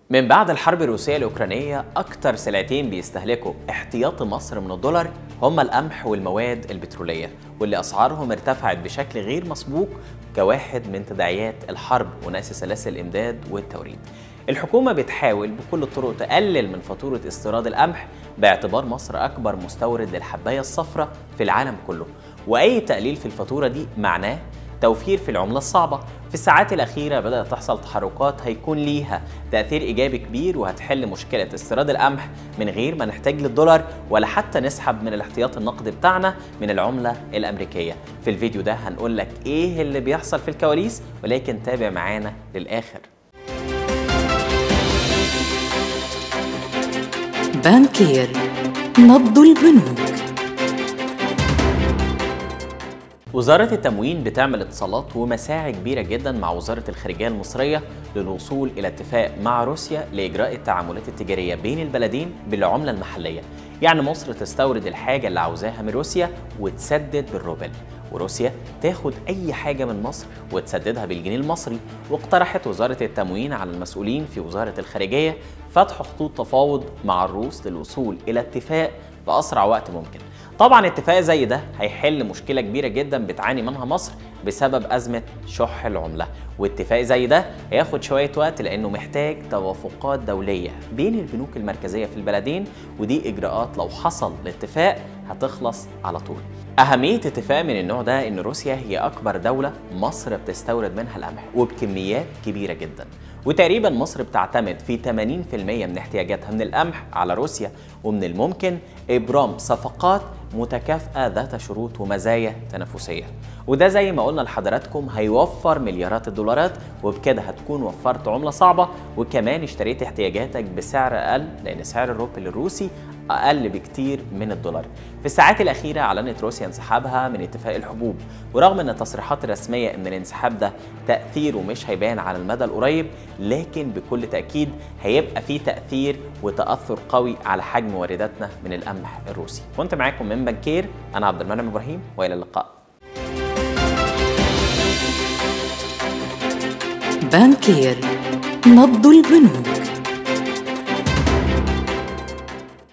من بعد الحرب الروسية الأوكرانية أكتر سلعتين بيستهلكوا احتياط مصر من الدولار هما القمح والمواد البترولية واللي أسعارهم ارتفعت بشكل غير مسبوق كواحد من تداعيات الحرب ونقص سلاسل الإمداد والتوريد. الحكومة بتحاول بكل الطرق تقلل من فاتورة استيراد القمح باعتبار مصر أكبر مستورد للحباية الصفراء في العالم كله وأي تقليل في الفاتورة دي معناه توفير في العملة الصعبة في الساعات الأخيرة بدأت تحصل تحركات هيكون ليها تأثير إيجابي كبير وهتحل مشكلة استيراد القمح من غير ما نحتاج للدولار ولا حتى نسحب من الاحتياط النقدي بتاعنا من العملة الأمريكية في الفيديو ده هنقول لك إيه اللي بيحصل في الكواليس ولكن تابع معانا للآخر بانكير نبض البنوك وزارة التموين بتعمل اتصالات ومساعي كبيرة جدا مع وزارة الخارجية المصرية للوصول إلى اتفاق مع روسيا لإجراء التعاملات التجارية بين البلدين بالعملة المحلية يعني مصر تستورد الحاجة اللي عاوزاها من روسيا وتسدد بالروبل وروسيا تاخد أي حاجة من مصر وتسددها بالجنيه المصري واقترحت وزارة التموين على المسؤولين في وزارة الخارجية فتح خطوط تفاوض مع الروس للوصول إلى اتفاق في أسرع وقت ممكن طبعا اتفاق زي ده هيحل مشكلة كبيرة جدا بتعاني منها مصر بسبب أزمة شح العملة واتفاق زي ده هياخد شوية وقت لأنه محتاج توافقات دولية بين البنوك المركزية في البلدين ودي إجراءات لو حصل الاتفاق هتخلص على طول أهمية اتفاق من النوع ده إن روسيا هي أكبر دولة مصر بتستورد منها القمح وبكميات كبيرة جدا وتقريبا مصر بتعتمد في 80% من احتياجاتها من القمح على روسيا ومن الممكن إبرام صفقات متكافئة ذات شروط ومزايا تنافسية وده زي ما قلنا لحضراتكم هيوفر مليارات الدولارات وبكده هتكون وفرت عملة صعبة وكمان اشتريت احتياجاتك بسعر أقل لأن سعر الروبل الروسي أقل بكتير من الدولار في الساعات الأخيرة أعلنت روسيا انسحابها من اتفاق الحبوب ورغم أن التصريحات الرسمية أن الانسحاب ده تأثيره مش هيبان على المدى القريب لكن بكل تأكيد هيبقى فيه تأثير وتأثر قوي على حجم وارداتنا من القمح الروسي كنت معاكم من بنكير أنا عبد المنعم إبراهيم وإلى اللقاء بانكير نبض البنوك